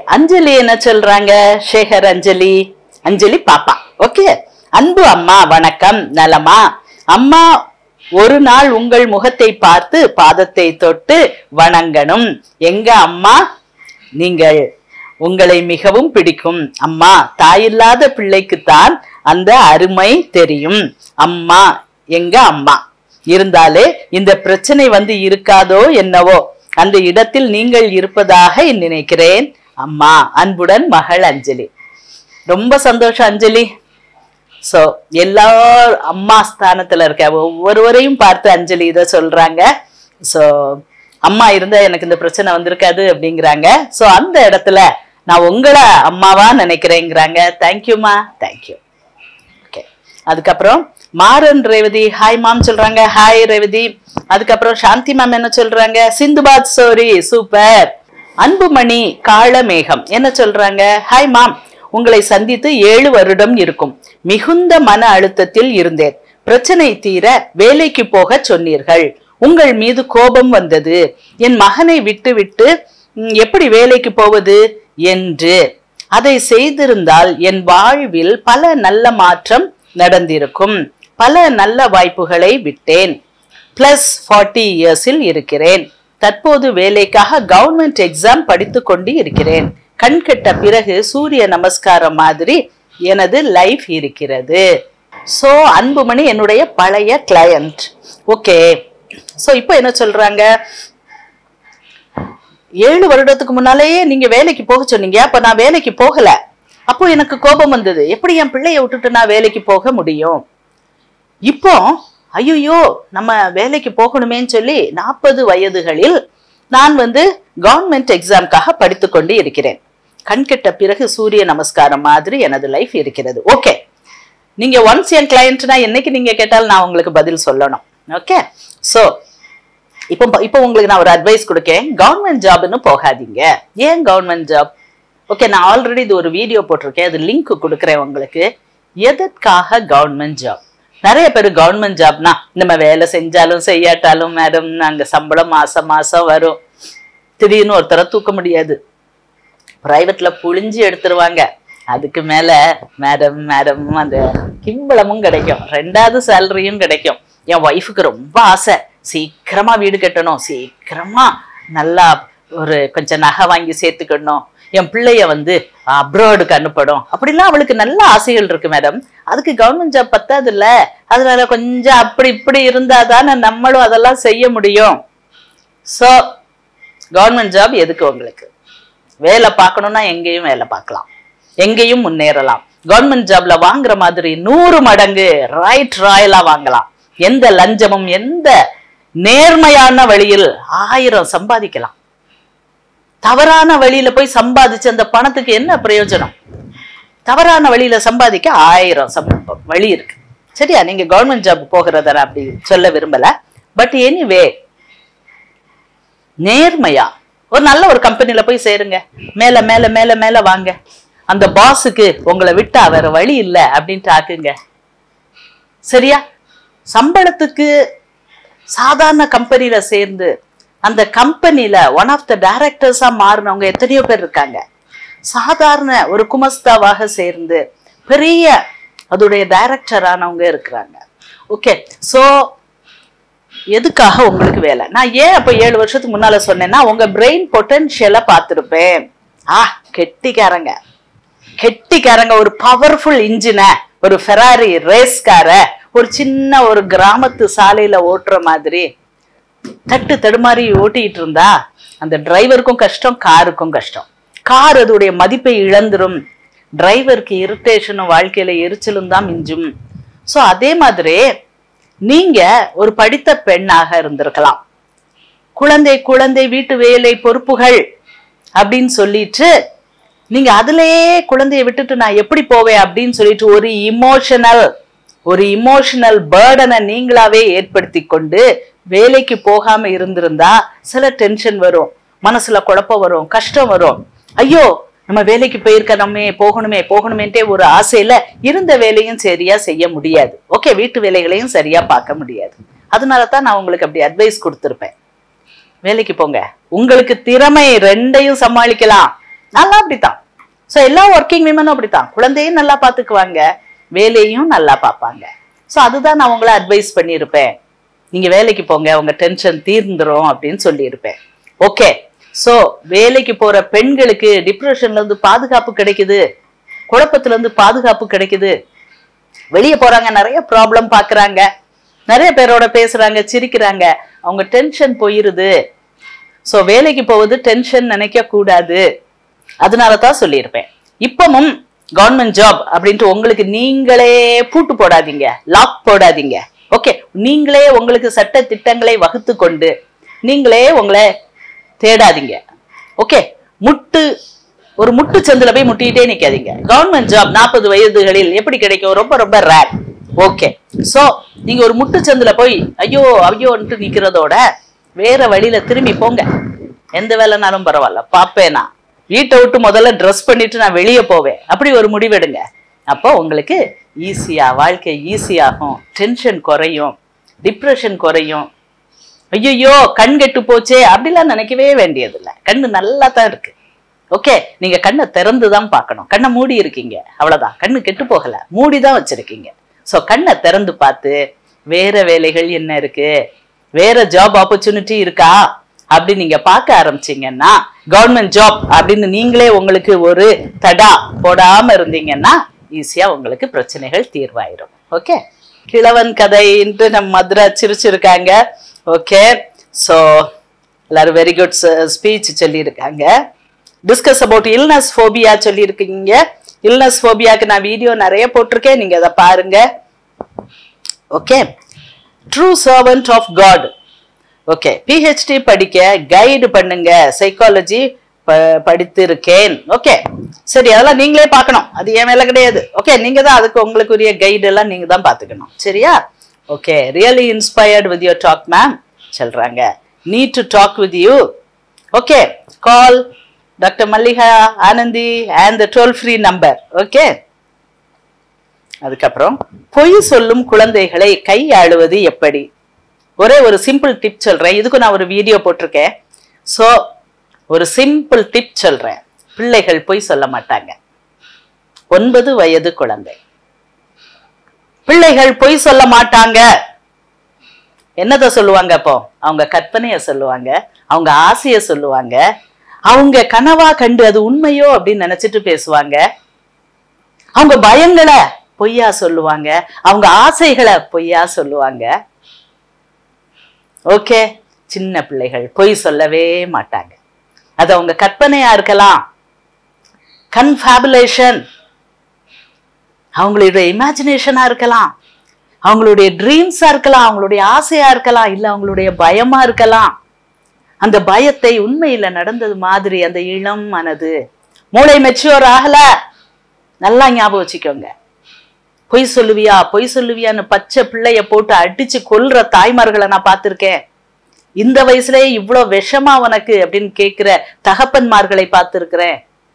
அஞ்சலி என்ன சொல்றாங்க சேகர் அஞ்சலி அஞ்சலி பாப்பா ஓகே அன்பு அம்மா வணக்கம் நலமா அம்மா ஒரு நாள் உங்கள் முகத்தை பார்த்து பாதத்தை தொட்டு வணங்கணும் எங்க அம்மா நீங்கள் உங்களை மிகவும் பிடிக்கும் அம்மா தாயில்லாத பிள்ளைக்குத்தான் அந்த அருமை தெரியும் அம்மா எங்க அம்மா இருந்தாலே இந்த பிரச்சனை வந்து இருக்காதோ என்னவோ அந்த இடத்தில் நீங்கள் இருப்பதாக நினைக்கிறேன் அம்மா அன்புடன் மகள் அஞ்சலி ரொம்ப சந்தோஷம் அஞ்சலி சோ எல்லா அம்மா ஸ்தானத்துல இருக்க ஒவ்வொருவரையும் பார்த்து அஞ்சலி இதை சொல்றாங்க சோ அம்மா இருந்தா எனக்கு இந்த பிரச்சனை வந்திருக்காது அப்படிங்கிறாங்க சோ அந்த இடத்துல நான் உங்களை அம்மாவா நினைக்கிறேங்கிறாங்க தேங்க்யூமா தேங்க்யூ ஓகே அதுக்கப்புறம் மாறன் ரேவதி ஹாய் மாம் சொல்றாங்க ஹாய் ரேவதி அதுக்கப்புறம் சாந்தி மேம் என்ன சொல்றாங்க சிந்துபாத் சோரி சூப்பர் அன்புமணி காளமேகம் என்ன சொல்றாங்க ஹாய் மாம் உங்களை சந்தித்து ஏழு வருடம் இருக்கும் மிகுந்த மன அழுத்தத்தில் இருந்தேன் பிரச்சனை தீர வேலைக்கு போக சொன்னீர்கள் உங்கள் மீது கோபம் வந்தது என் மகனை விட்டு விட்டு ம், எப்படி வேலைக்கு போவது என்று அதை செய்திருந்தால் என் வாழ்வில் பல நல்ல மாற்றம் நடந்திருக்கும் பல நல்ல வாய்ப்புகளை விட்டேன் பிளஸ் ஃபார்ட்டி இயர்ஸில் இருக்கிறேன் தற்போது வேலைக்காக கவர்மெண்ட் எக்ஸாம் படித்து கொண்டு இருக்கிறேன் கண் கெட்ட பிறகு சூரிய நமஸ்காரம் மாதிரி எனது லைஃப் இருக்கிறது சோ அன்புமணி என்னுடைய பழைய கிளையண்ட் ஓகே சோ இப்போ என்ன சொல்றாங்க ஏழு வருடத்துக்கு முன்னாலேயே நீங்க வேலைக்கு போக சொன்னீங்க அப்ப நான் வேலைக்கு போகல அப்போ எனக்கு கோபம் வந்தது எப்படி என் பிள்ளைய விட்டுட்டு நான் வேலைக்கு போக முடியும் இப்போ ஐயோ நம்ம வேலைக்கு போகணுமேன்னு சொல்லி நாற்பது வயதுகளில் நான் வந்து கவர்மெண்ட் எக்ஸாம்க்காக படித்து கொண்டு இருக்கிறேன் கண்கெட்ட பிறகு சூரிய நமஸ்காரம் மாதிரி எனது லைஃப் இருக்கிறது ஓகே நீங்க ஒன்ஸ் என் கிளையண்ட்னா என்னைக்கு நீங்க கேட்டாலும் நான் உங்களுக்கு பதில் சொல்லணும் ஓகே சோ இப்போ இப்போ உங்களுக்கு நான் ஒரு அட்வைஸ் கொடுக்கேன் கவர்மெண்ட் ஜாப்னு போகாதீங்க ஏன் கவர்மெண்ட் ஜாப் ஓகே நான் ஆல்ரெடி இது ஒரு வீடியோ போட்டிருக்கேன் அது லிங்க் கொடுக்குறேன் உங்களுக்கு எதற்காக கவர்மெண்ட் ஜாப் நிறைய பேர் கவர்மெண்ட் ஜாப்னா நம்ம வேலை செஞ்சாலும் செய்யாட்டாலும் மேடம் நாங்க சம்பளம் மாசம் மாசம் வரும் திடீர்னு ஒருத்தரை தூக்க முடியாது பிரைவேட்ல புழிஞ்சு எடுத்துருவாங்க அதுக்கு மேல மேடம் மேடம் அந்த கிம்பளமும் கிடைக்கும் ரெண்டாவது சேலரியும் கிடைக்கும் என் ஒய்ஃபுக்கு ரொம்ப ஆசை சீக்கிரமா வீடு கட்டணும் சீக்கிரமா நல்லா ஒரு கொஞ்சம் நகை வாங்கி சேர்த்துக்கணும் என் பிள்ளைய வந்து அப்ராடுக்கு அனுப்படும் அப்படிலாம் அவளுக்கு நல்ல ஆசைகள் இருக்கு மேடம் அதுக்கு கவர்மெண்ட் ஜாப் பத்தாது இல்ல அதனால கொஞ்சம் அப்படி இப்படி இருந்தா தானே நம்மளும் அதெல்லாம் செய்ய முடியும் சோ கவர்மெண்ட் ஜாப் எதுக்கு உங்களுக்கு வேலை பார்க்கணும்னா எங்கேயும் வேலை பார்க்கலாம் எங்கேயும் முன்னேறலாம் கவர்மெண்ட் ஜாப்ல வாங்குற மாதிரி நூறு மடங்கு ரைட் ராயலா வாங்கலாம் எந்த லஞ்சமும் எந்த நேர்மையான வழியில் ஆயிரம் சம்பாதிக்கலாம் தவறான வழியில போய் சம்பாதிச்சு அந்த பணத்துக்கு என்ன பிரயோஜனம் தவறான வழியில சம்பாதிக்க ஆயிரம் சம்ப வழி இருக்கு சரியா நீங்க கவர்மெண்ட் ஜாப் போகிறத நான் அப்படி சொல்ல விரும்பல பட் எனிவே நேர்மையா ஒரு நல்ல ஒரு கம்பெனில போய் சேருங்க மேல மேல மேல மேல வாங்க அந்த பாஸுக்கு உங்களை விட்டா வேற வழி இல்லை அப்படின்ட்டு ஆக்குங்க சரியா சம்பளத்துக்கு சாதாரண கம்பெனில சேர்ந்து அந்த கம்பெனில ஒன் ஆஃப் த டைரக்டர்ஸா மாறினவங்க எத்தனையோ பேர் இருக்காங்க சாதாரண ஒரு குமஸ்தாவாக சேர்ந்து பெரிய அதோடைய டைரக்டர் ஆனவங்க இருக்கிறாங்க ஓகே சோ எதுக்காக உங்களுக்கு வேலை நான் ஏன் அப்ப ஏழு வருஷத்துக்கு முன்னால சொன்னேன்னா உங்க பிரெயின் பொட்டன்ஷியலை பார்த்திருப்பேன் ஆ கெட்டிக்காரங்க கெட்டிக்காரங்க ஒரு பவர்ஃபுல் இன்ஜினை ஒரு ஃபெராரி ரேஸ்கார ஒரு சின்ன ஒரு கிராமத்து சாலையில ஓட்டுற மாதிரி தட்டு தடுமாறி ஓட்டிட்டு இருந்தா அந்த டிரைவருக்கும் கஷ்டம் காருக்கும் கஷ்டம் கார் அதோடைய மதிப்பை இழந்துரும் டிரைவருக்கு இரிட்டேஷனும் வாழ்க்கையில எரிச்சலும் தான் மிஞ்சும் சோ அதே மாதிரி நீங்க ஒரு படித்த பெண்ணாக இருந்திருக்கலாம் குழந்தை குழந்தை வீட்டு வேலை பொறுப்புகள் அப்படின்னு சொல்லிட்டு நீங்க அதுலயே குழந்தைய விட்டுட்டு நான் எப்படி போவேன் அப்படின்னு சொல்லிட்டு ஒரு இமோஷனல் ஒரு இமோஷனல் பேர்டனை நீங்களாவே ஏற்படுத்தி கொண்டு வேலைக்கு போகாம இருந்திருந்தா சில டென்ஷன் வரும் மனசுல குழப்பம் வரும் கஷ்டம் வரும் ஐயோ நம்ம வேலைக்கு போயிருக்கணுமே போகணுமே போகணுமேன்ட்டே ஒரு ஆசையில இருந்த வேலையும் சரியா செய்ய முடியாது ஓகே வீட்டு வேலைகளையும் சரியா பார்க்க முடியாது அதனால தான் நான் உங்களுக்கு அப்படி அட்வைஸ் கொடுத்துருப்பேன் வேலைக்கு போங்க உங்களுக்கு திறமை ரெண்டையும் சமாளிக்கலாம் நல்லா அப்படித்தான் ஸோ எல்லா ஒர்க்கிங் விமனும் அப்படித்தான் குழந்தையும் நல்லா பார்த்துக்குவாங்க வேலையும் நல்லா பார்ப்பாங்க ஸோ அதுதான் நான் உங்களை அட்வைஸ் பண்ணியிருப்பேன் நீங்க வேலைக்கு போங்க உங்க டென்ஷன் தீர்ந்துரும் அப்படின்னு சொல்லியிருப்பேன் ஓகே ஸோ வேலைக்கு போற பெண்களுக்கு டிப்ரெஷன்ல இருந்து பாதுகாப்பு கிடைக்குது குழப்பத்துல இருந்து பாதுகாப்பு கிடைக்குது வெளியே போறாங்க நிறைய ப்ராப்ளம் பாக்குறாங்க நிறைய பேரோட பேசுறாங்க சிரிக்கிறாங்க அவங்க டென்ஷன் போயிருது ஸோ வேலைக்கு போவது டென்ஷன் நினைக்க கூடாது அதனால தான் சொல்லியிருப்பேன் இப்பவும் கவர்மெண்ட் ஜாப் அப்படின்ட்டு உங்களுக்கு நீங்களே பூட்டு போடாதீங்க லாக் போடாதீங்க ஓகே நீங்களே உங்களுக்கு சட்ட திட்டங்களை வகுத்து கொண்டு நீங்களே உங்களை தேடாதீங்க ஓகே முட்டு ஒரு முட்டு சந்தில போய் முட்டிக்கிட்டே நிக்காதீங்க கவர்மெண்ட் ஜாப் நாற்பது வயதுகளில் எப்படி கிடைக்கும் ரொம்ப ரொம்ப ரேர் ஓகே சோ நீங்க ஒரு முட்டு சந்தில போய் ஐயோ ஐயோன்ட்டு நிக்கிறதோட வேற வழியில திரும்பி போங்க எந்த வேலைனாலும் பரவாயில்ல பாப்பேன் நான் வீட்டை விட்டு முதல்ல ட்ரெஸ் பண்ணிட்டு நான் வெளியே போவேன் அப்படி ஒரு முடிவெடுங்க அப்போ உங்களுக்கு ஈஸியா வாழ்க்கை ஈஸியாகும் டென்ஷன் குறையும் டிப்ரெஷன் குறையும் ஐயோ கண் கெட்டு போச்சே அப்படிலாம் நினைக்கவே வேண்டியதில்லை கண்ணு நல்லா தான் இருக்கு ஓகே நீங்க கண்ணை திறந்து தான் பார்க்கணும் கண்ணை மூடி இருக்கீங்க அவ்வளவுதான் கண்ணு கெட்டு போகல மூடி தான் வச்சிருக்கீங்க ஸோ கண்ணை திறந்து பார்த்து வேற வேலைகள் என்ன இருக்கு வேற ஜாப் ஆப்பர்ச்சுனிட்டி இருக்கா அப்படி நீங்க பார்க்க ஆரம்பிச்சீங்கன்னா கவர்மெண்ட் ஜாப் அப்படின்னு நீங்களே உங்களுக்கு ஒரு தடா போடாம இருந்தீங்கன்னா ஈஸியா உங்களுக்கு பிரச்சனைகள் தீர்வாயிரும் ஓகே கிழவன் கதைன்ட்டு நம்ம மதுரை சிரிச்சிருக்காங்க ஓகே ஸோ எல்லாரும் வெரி குட் ஸ்பீச் சொல்லியிருக்காங்க டிஸ்கஸ் அபவுட் இல்னஸ் ஃபோபியா சொல்லியிருக்கீங்க இல்னஸ் ஃபோபியாக்கு நான் வீடியோ நிறைய போட்டிருக்கேன் நீங்க அதை பாருங்க okay true servant of God okay PhD படிக்க கைடு பண்ணுங்க சைக்காலஜி படித்திருக்கேன் ஓகே சரி அதெல்லாம் நீங்களே பார்க்கணும் அது என் மேல கிடையாது ஓகே நீங்க தான் அதுக்கு உங்களுக்குரிய கைடு எல்லாம் நீங்க தான் பார்த்துக்கணும் சரியா okay really inspired with your talk ma'am சொல்றாங்க need to talk with you okay call doctor Mallika Anandhi and the toll free number okay அதுக்கப்புறம் பொய் சொல்லும் குழந்தைகளை கையாளுவது எப்படி ஒரே ஒரு சிம்பிள் டிப் சொல்றேன் இதுக்கு நான் ஒரு வீடியோ போட்டிருக்கேன் ஸோ ஒரு சிம்பிள் டிப் சொல்றேன் பிள்ளைகள் பொய் சொல்ல மாட்டாங்க ஒன்பது வயது குழந்தை பிள்ளைகள் பொய் சொல்ல மாட்டாங்க என்னத சொல்லுவாங்க அப்போ அவங்க கற்பனைய சொல்லுவாங்க அவங்க ஆசைய சொல்லுவாங்க அவங்க கனவா கண்டு அது உண்மையோ அப்படின்னு நினைச்சிட்டு பேசுவாங்க அவங்க பயங்களை பொய்யா சொல்லுவாங்க அவங்க ஆசைகளை பொய்யா சொல்லுவாங்க ஓகே சின்ன பிள்ளைகள் பொய் சொல்லவே மாட்டாங்க அது அவங்க கற்பனையா இருக்கலாம் கன்ஃபேபுலேஷன் அவங்களுடைய இமேஜினேஷனா இருக்கலாம் அவங்களுடைய ட்ரீம்ஸா இருக்கலாம் அவங்களுடைய ஆசையா இருக்கலாம் இல்ல அவங்களுடைய பயமா இருக்கலாம் அந்த பயத்தை உண்மையில நடந்தது மாதிரி அந்த இளம் மனது மூளை மெச்சூர் ஆகல நல்லா ஞாபகம் வச்சுக்கோங்க பொய் சொல்லுவியா பொய் சொல்லுவியான்னு பச்சை பிள்ளைய போட்டு அடிச்சு கொல்ற தாய்மார்களை நான் பார்த்திருக்கேன் இந்த வயசுலயே இவ்வளோ விஷமா உனக்கு அப்படின்னு கேட்கிற தகப்பன்மார்களை பார்த்திருக்கிறேன்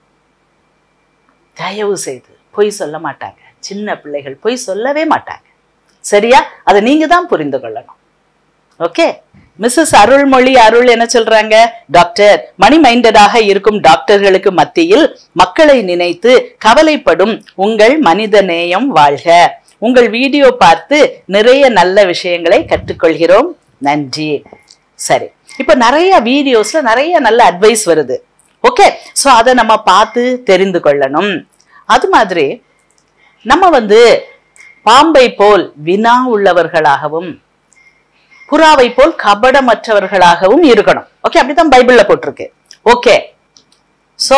தயவு செய்து பொய் சொல்ல மாட்டாங்க சின்ன பிள்ளைகள் பொய் சொல்லவே மாட்டாங்க சரியா அதை நீங்க தான் புரிந்து கொள்ளணும் ஓகே மிஸ்ஸஸ் அருள்மொழி அருள் என்ன சொல்றாங்க டாக்டர் மணி மைண்டடாக இருக்கும் டாக்டர்களுக்கு மத்தியில் மக்களை நினைத்து கவலைப்படும் உங்கள் மனித நேயம் வாழ்க உங்கள் வீடியோ பார்த்து நிறைய நல்ல விஷயங்களை கற்றுக்கொள்கிறோம் நன்றி சரி இப்ப நிறைய வீடியோஸ்ல நிறைய நல்ல அட்வைஸ் வருது ஓகே ஸோ அதை நம்ம பார்த்து தெரிந்து கொள்ளணும் அது மாதிரி நம்ம வந்து பாம்பை போல் வினா உள்ளவர்களாகவும் புறாவை போல் கபடமற்றவர்களாகவும் இருக்கணும் ஓகே அப்படித்தான் பைபிள்ல போட்டிருக்கு ஓகே சோ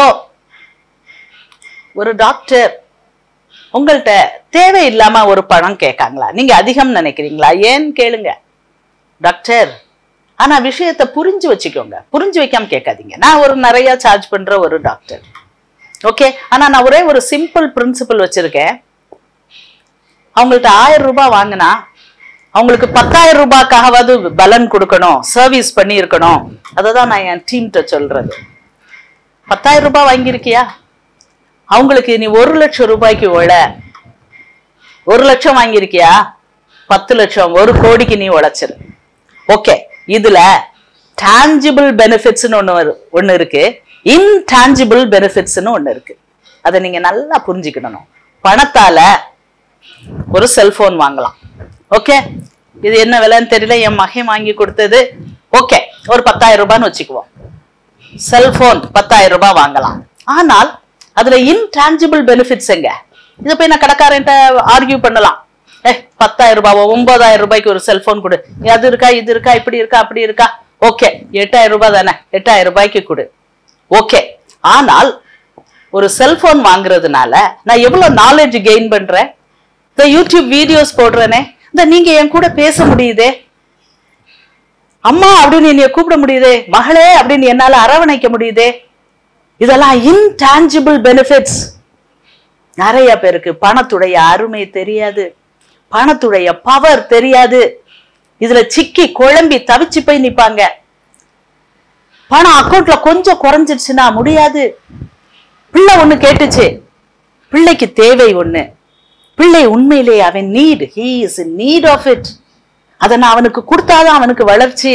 ஒரு டாக்டர் உங்கள்கிட்ட தேவையில்லாம ஒரு பணம் கேட்காங்களா நீங்க அதிகம் நினைக்கிறீங்களா ஏன்னு கேளுங்க டாக்டர் ஆனா விஷயத்தை புரிஞ்சு வச்சுக்கோங்க புரிஞ்சு வைக்காம கேட்காதீங்க நான் ஒரு நிறைய சார்ஜ் பண்ற ஒரு டாக்டர் ஓகே ஆனா நான் ஒரே ஒரு சிம்பிள் பிரின்சிபல் வச்சிருக்கேன் அவங்கள்ட்ட ஆயிரம் ரூபாய் வாங்கினா அவங்களுக்கு பத்தாயிரம் ரூபாய்க்காகவாது பலன் கொடுக்கணும் சர்வீஸ் பண்ணி இருக்கணும் அதை தான் நான் என் டீம்கிட்ட சொல்றது பத்தாயிரம் ரூபாய் வாங்கியிருக்கியா அவங்களுக்கு நீ ஒரு லட்சம் ரூபாய்க்கு உழ ஒரு லட்சம் வாங்கியிருக்கியா பத்து லட்சம் ஒரு கோடிக்கு நீ உழைச்சிரு ஓகே இதுல டான்ஜிபிள் பெனிஃபிட்ஸ்னு ஒன்று ஒன்று இருக்கு இன்டான்ஜிபிள் பெனிஃபிட்ஸ்னு ஒண்ணு இருக்கு அதை நீங்க நல்லா புரிஞ்சுக்கிடணும் பணத்தால ஒரு செல்போன் வாங்கலாம் ஓகே இது என்ன விலைன்னு தெரியல என் மகன் வாங்கி கொடுத்தது ஓகே ஒரு பத்தாயிரம் ரூபான்னு வச்சுக்குவோம் செல்போன் பத்தாயிரம் ரூபாய் வாங்கலாம் ஆனால் அதுல இன்டான்ஜிபிள் பெனிஃபிட்ஸ் எங்க இதை போய் நான் கடைக்காரன்ட்ட ஆர்கியூ பண்ணலாம் ஏ பத்தாயிரம் ரூபாய் ஒன்பதாயிரம் ரூபாய்க்கு ஒரு செல்போன் கொடு அது இருக்கா இது இருக்கா இப்படி இருக்கா அப்படி இருக்கா ஓகே எட்டாயிரம் ரூபாய் தானே எட்டாயிரம் ரூபாய்க்கு கொடு ஓகே ஆனால் ஒரு செல்போன் வாங்குறதுனால நான் எவ்வளவு நாலேஜ் கெயின் பண்றேன் இந்த யூடியூப் வீடியோஸ் போடுறேனே இந்த நீங்க என் கூட பேச முடியுதே அம்மா அப்படின்னு என்னைய கூப்பிட முடியுதே மகளே அப்படின்னு என்னால அரவணைக்க முடியுதே இதெல்லாம் இன்டான்ஜிபிள் பெனிஃபிட்ஸ் நிறைய பேருக்கு பணத்துடைய அருமை தெரியாது பணத்துடைய பவர் தெரியாது இதுல சிக்கி குழம்பி தவிச்சு போய் நிப்பாங்க பணம் அக்கௌண்ட்ல கொஞ்சம் குறைஞ்சிடுச்சுன்னா முடியாது பிள்ளை ஒண்ணு கேட்டுச்சு பிள்ளைக்கு தேவை ஒண்ணு பிள்ளை உண்மையிலே அவன் need he is in need of it அதை நான் அவனுக்கு கொடுத்தாதான் அவனுக்கு வளர்ச்சி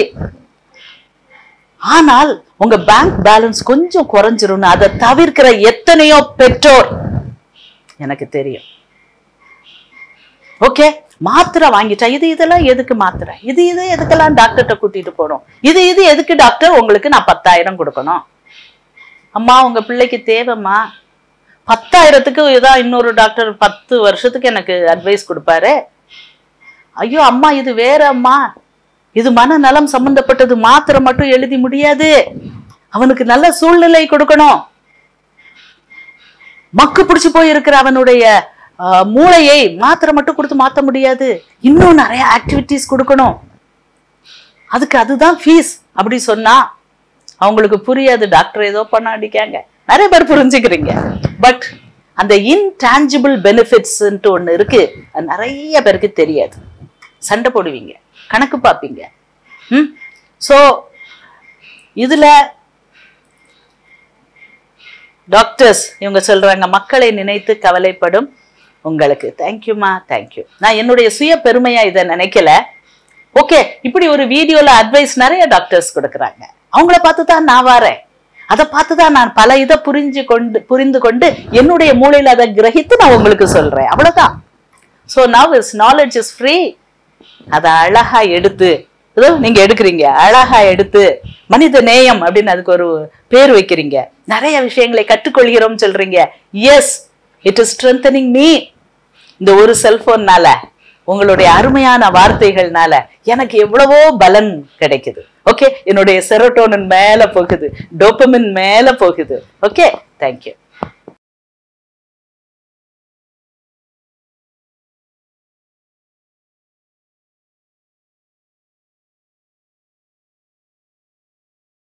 ஆனால் உங்க பேங்க் பேலன்ஸ் கொஞ்சம் குறைஞ்சிரும்னு அதை தவிர்க்கிற எத்தனையோ பெற்றோர் எனக்கு தெரியும் ஓகே மாத்திரை வாங்கிட்டா இது இதெல்லாம் எதுக்கு மாத்திரை இது இது எதுக்கெல்லாம் டாக்டர்கிட்ட கூட்டிட்டு போகணும் இது இது எதுக்கு டாக்டர் உங்களுக்கு நான் பத்தாயிரம் கொடுக்கணும் அம்மா உங்க பிள்ளைக்கு தேவைம்மா பத்தாயிரத்துக்கு இதான் இன்னொரு டாக்டர் பத்து வருஷத்துக்கு எனக்கு அட்வைஸ் கொடுப்பாரு ஐயோ அம்மா இது வேற அம்மா இது மனநலம் சம்பந்தப்பட்டது மாத்திரை மட்டும் எழுதி முடியாது அவனுக்கு நல்ல சூழ்நிலை கொடுக்கணும் மக்கு பிடிச்சு போயிருக்கிற அவனுடைய ஆஹ், மூளையை மாத்திரை மட்டும் கொடுத்து மாத்த முடியாது இன்னும் நிறைய ஆக்டிவிட்டிஸ் கொடுக்கணும் அதுக்கு அதுதான் ஃபீஸ் அப்படி சொன்னா அவங்களுக்கு புரியாது டாக்டர் ஏதோ பண்ண அடிக்காங்க நிறைய பேர் புரிஞ்சுக்கிறீங்க பட் அந்த இன்டான்ஜிபிள் பெனிஃபிட்ஸ்ன்ட்டு ஒன்று இருக்கு அது நிறைய பேருக்கு தெரியாது சண்டை போடுவீங்க கணக்கு பார்ப்பீங்க ம் ஸோ இதுல டாக்டர்ஸ் இவங்க சொல்றாங்க மக்களை நினைத்து கவலைப்படும் உங்களுக்கு தேங்க்யூமா தேங்க்யூ நான் என்னுடைய சுய பெருமையா இதை நினைக்கல ஓகே இப்படி ஒரு வீடியோல அட்வைஸ் நிறைய டாக்டர்ஸ் கொடுக்குறாங்க அவங்கள பார்த்து தான் நான் வரேன் அதை பார்த்து தான் நான் பல இதை புரிஞ்சு கொண்டு புரிந்து கொண்டு என்னுடைய மூளையில அதை கிரகித்து நான் உங்களுக்கு சொல்றேன் அவ்வளவுதான் so now is knowledge is free அதை அழகா எடுத்து இதோ நீங்க எடுக்கிறீங்க அழகா எடுத்து மனித நேயம் அப்படின்னு அதுக்கு ஒரு பேர் வைக்கிறீங்க நிறைய விஷயங்களை கற்றுக்கொள்கிறோம் சொல்றீங்க yes it is strengthening me இந்த ஒரு செல்போன்னால உங்களுடைய அருமையான வார்த்தைகள்னால எனக்கு எவ்வளவோ பலன் கிடைக்குது ஓகே என்னுடைய செரோட்டோனின் மேல போகுது டோப்பமின் மேல போகுது ஓகே தேங்க்யூ